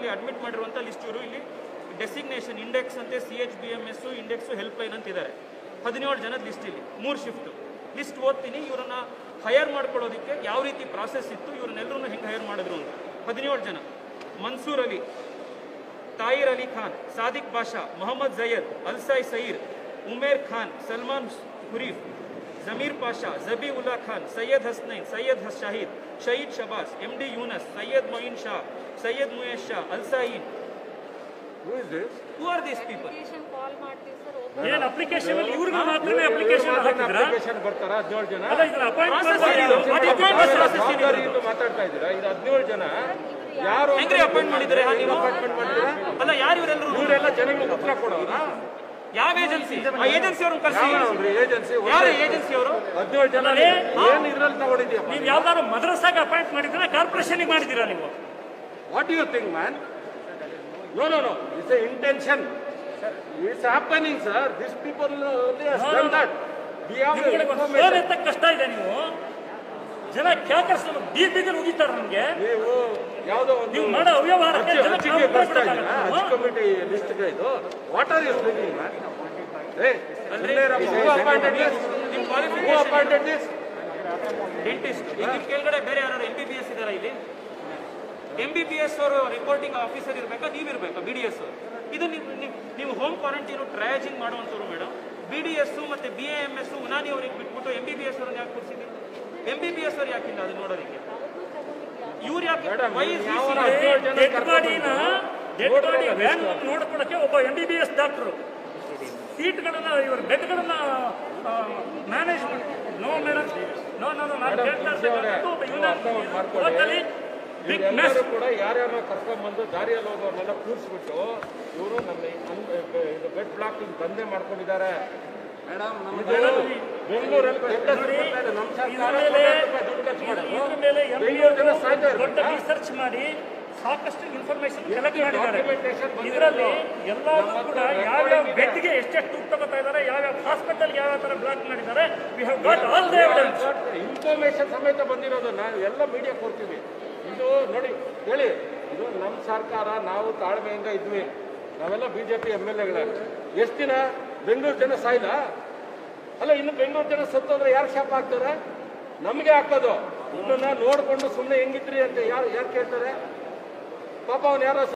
ಹಾಸ್ಪಿಟಲ್ಗೆ ಅಡ್ಮಿಟ್ ಮಾಡಿರುವಂಥ ಲಿಸ್ಟ್ ಇವರು ಇಲ್ಲಿ ಡೆಸಿಗ್ನೇಷನ್ ಇಂಡೆಕ್ಸ್ ಅಂತೆ C H B M S index help line ಅಂತ ಇದ್ದಾರೆ ಹದಿನೇಳು ಜನದ ಲಿಸ್ಟ್ ಇಲ್ಲಿ ಮೂರು ಶಿಫ್ಟ್ ಲಿಸ್ಟ್ ಓದ್ತೀನಿ ಇವರನ್ನ ಹೈಯರ್ ಮಾಡ್ಕೊಳ್ಳೋದಕ್ಕೆ ಯಾವ ರೀತಿ ಪ್ರಾಸೆಸ್ ಇತ್ತು ಇವ್ರನ್ನೆಲ್ಲರೂ ಹೆಂಗೆ ಹೈಯರ್ ಮಾಡಿದ್ರು ಅಂತ ಹದಿನೇಳು ಜನ ಮನ್ಸೂರ್ ಅಲಿ ತಾಯಿರ್ ಅಲಿ ಖಾನ್ ಸಾದಿಕ್ ಬಾಷಾ ಮೊಹಮ್ಮದ್ ಜಯದ್ ಅಲ್ಸಾಯ್ ಸಯೀರ್ ಉಮೇರ್ ಖಾನ್ ಸಲ್ಮಾನ್ ಹುರೀಫ್ ಜಮೀರ್ ಪಾಷಾ ಜಬಿ ಉಲ್ಲಾ ಖಾನ್ ಸೈಯದ್ ಹಸ್ನೈನ್ ಸೈಯದ್ ಹಸ್ ಶಾಹಿದ್ ಶಹೀದ್ ಶಬಾಸ್ ಎಂ ಡಿ ಯೂನಸ್ ಸೈಯದ್ ಮೊಯಿನ್ ಶಾ ಸೈಯದ್ ಮುಯೇಶ್ ಶಾ ಅಲ್ಸಾಯಿನ್ Who is this? Who are these people application call ಮಾಡ್ತೀವಿ ಸರ್ ಏನ್ ಅಪ್ಲಿಕೇಶನ್ ಇವ್ರಿಗೆ ಮಾತ್ರನೇ ಅಪ್ಲಿಕೇಶನ್ ಹಾಕಿದ್ರಾ Application ಬರ್ತಾರಾ ಹದಿನೇಳು ಜನ ಅಲ್ಲ ಇದ್ರ Process ಅಪಾಯಿಂಟ್ಮೆಂಟ್ ಏನಿದು? ಅದು appointment process ಏನಿದು? ಜವಾಬ್ದಾರಿಯಿಂದ ಮಾತಾಡ್ತಾ ಇದ್ದೀರಾ ಇದು ಹದಿನೇಳು ಜನ ಯಾರು ಹೆಂಗ್ರಿ ಅಪಾಯಿಂಟ್ ಮಾಡಿದ್ರೆ ನೀವು ಅಪಾಯಿಂಟ್ಮೆಂಟ್ ಮಾಡಿದ್ದೀರಾ ಅಲ್ಲ ಯಾರು ಇವರೆಲ್ಲರೂ ಇವರೆಲ್ಲ ಜನಗಳಿಗೆ ಉತ್ತರ ಕೊಡೋರ ಯಾವ ಏಜೆನ್ಸಿ ಆ ಏಜೆನ್ಸಿ ಅವ್ರನ್ನ ಕರ್ಸಿ ಏಜೆನ್ಸಿ ಯಾರು ಏಜೆನ್ಸಿ ಅವರು ಹದಿನೇಳು ಜನ ಅಲ್ಲೇ? ಏನ್ ಇದ್ರಲ್ಲಿ ತಗೊಂಡಿದ್ಯಪ್ಪ ನೀವು ಯಾವ್ದಾದ್ರು ಮದ್ರಸಾಗ ಅಪಾಯಿಂಟ್ ಮಾಡಿದ್ರೆ ಕಾರ್ಪೊರೇಷನ್ಗೆ ಮಾಡಿದ್ದೀರಾ ನೀವು what you think man no no no it's a intention it's happening sir this people that we ನಿಮ್ಗಳಿಗೆ ಒಂದು ಫೋನ್ ಎತ್ತಕ್ಕೆ ಕಷ್ಟ ಇದೆ ನೀವು ಜನ ಕ್ಯಾಕರ್ಸ್ಕೊಂಡು ಬೀದ್ ಬೀದಿಲ್ ಉಗಿತಾರೆ ನಮ್ಗೆ ನೀವು ಯಾವುದೋ ಒಂದು ನೀವು ಮಾಡೋ ಅವ್ಯವಹಾರಕ್ಕೆ ಅಚ್ಚಿ- ಜನ ಅಚ್ಚಿಗೆ ಬರ್ತಾ ಇದ್ದೀರಾ ಕಾಪಾಡ್ಬೇಕಾಗತ್ತೆ. ಅಚ್ಚಿ ಕಮಿಟಿ ಲಿಸ್ಟ್ಗೆ ಇದು what are you speaking man ಏ ಹೂ ಅಪಾಯಿಂಟೆಡ್ ನಿಮ್ಮ who qualification appointed this dentist ಈಗ ನಿಮ್ ಕೆಳಗಡೆ ಬೇರೆ ಯಾರು ಎಂ ಬಿ ಬಿ ಎಸ್ ಇದಾರ ಇಲ್ಲಿ ಎಂ ಬಿ ಬಿ ಎಸ್ ಅವರು ರಿಪೋರ್ಟಿಂಗ್ ಆಫೀಸರ್ ಇರಬೇಕಾ ನೀವು ಇರಬೇಕಾ ಬಿ ಡಿ ಎಸ್ ಇದು ನೀವು ನೀವು- ನೀವು ಹೋಮ್ ಕ್ವಾರಂಟೈನು ಟ್ರಯಾಜಿಂಗ್ ಮಾಡುವಂಥವ್ರು ಮೇಡಮ್ ಬಿ ಡಿ ಎಸ್ ಮತ್ತೆ B A M S Unani ಅವ್ರಿಗೆ ಬಿಟ್ಬಿಟ್ಟು ಎಂ ಬಿ ಬಿ ಎಸ್ ಅವ್ರನ್ನ ಯಾಕೆ ಕೂರಿಸಿದ್ರಿ ಎಂ ಬಿ ಬಿ ಎಸ್ ಅವ್ರು ಯಾಕಿಲ್ಲ ಅದು ನೋಡೋದಕ್ಕೆ ಇವ್ರು ಯಾಕೆ Madam, why is ಯಾವ this ರಾಜ್ಯ- illegal? ಜನ ಡೆಡ್ ಕರ್ಕೊಂಡು ಬಾಡಿನ ಡೆಡ್ ನೋಡ್ರಲ್ಲ ಬಾಡಿ list. ವ್ಯಾನ್ ನೋಡ್ಕೊಳಕ್ಕೆ ಒಬ್ಬ M B B S doctor ಸೀಟ್ಗಳನ್ನ ಇವರು ಬೆಡ್ಗಳನ್ನ manage no madam no no no ನಾನು ಕೇಳ್ತಾ ಇರ್ತಕ್ಕಂಥದ್ದು ಒಬ್ಬ ಯುನಾನಿ ಬಿಗ್ ಮೆಸ್ ಎಲ್ಲರೂ ಕೂಡ ಯಾರ್ಯಾರೋ ಕರ್ಕೊಂಡ್ಬಂದು ದಾರಿಯಲ್ಲಿ ಹೋಗೋರ್ನೆಲ್ಲ ಕೂರಿಸ್ಬಿಟ್ಟು ಇವರು ನಮ್ಮ ಇದು ಬೆಡ್ ಬ್ಲಾಕಿಂಗ್ ದಂಧೆ ಮಾಡ್ಕೊಂಡಿದ್ದಾರೆ ಬೆಂಗಳೂರಲ್ಲಿ ದೊಡ್ಡ ನೋಡಿ, ಬರ್ತಾ ಇದೆ. ನಮ್ಮ ಸರ್ಕಾರ ಇದ್ರ ಮೇಲೆ ಕೋಟ್ಯಾಂತರ ರೂಪಾಯಿ ದುಡ್ಡು ಖರ್ಚು ಮಾಡೋದು. ಇದ್ರ ಮೇಲೆ ಬೆಂಗಳೂರು ಜನ ಸಾಯ್ತಾ MBA ದೊಡ್ಡ ಇರ್ಬೇಕಾ? ರಿಸರ್ಚ್ ಮಾಡಿ ಸಾಕಷ್ಟು ಇನ್ಫಾರ್ಮೇಶನ್ ಕಲೆಕ್ಟ್ ಮಾಡಿದ್ದಾರೆ documentation ಬಂದಿರೋದು. ಇದರಲ್ಲಿ ಎಲ್ಲರೂ ನಮ್ಮ ಕೂಡ ಹತ್ರ ಯಾವ್ಯಾವ recording ಇದೆ. ಬೆಡ್ಗೆ ಎಷ್ಟೆಷ್ಟು ದುಡ್ಡು ತಗೋತಾ ಇದ್ದಾರೆ ಯಾವ್ಯಾವ ಹಾಸ್ಪಿಟಲ್ ಯಾವ ತರ ಬ್ಲಾಕ್ ಮಾಡಿದ್ದಾರೆ we have got all the evidence information ಸಮೇತ ಬಂದಿರೋದು ನಾವು ಎಲ್ಲ ಮೀಡಿಯಾ ಕೊಡ್ತೀವಿ ಇದು ನೋಡಿ ಹೇಳಿ ಇದು ನಮ್ಮ ಸರ್ಕಾರ ನಾವು ತಾಳ್ಮೆಯಿಂದ ಇದ್ವಿ ನಾವೆಲ್ಲ B J P M L ಎಗಳ ಎಷ್ಟು ದಿನ ಬೆಂಗಳೂರು ಜನ ಸಾಯ್ದ ಅಲ್ಲ ಇನ್ನು ಬೆಂಗಳೂರು ಜನ ಸತ್ತೋದ್ರೆ ಯಾರು ಶಾಪ ಹಾಕ್ತಾರೆ ನಮಗೆ ಹಾಕೋದು ಇದನ್ನ ನೋಡ್ಕೊಂಡು ಸುಮ್ಮನೆ ಹೆಂಗಿದ್ರಿ ಅಂತ ಯಾರು ಯಾರು ಕೇಳ್ತಾರೆ ಪಾಪ ಅವ್ನು ಯಾರೋ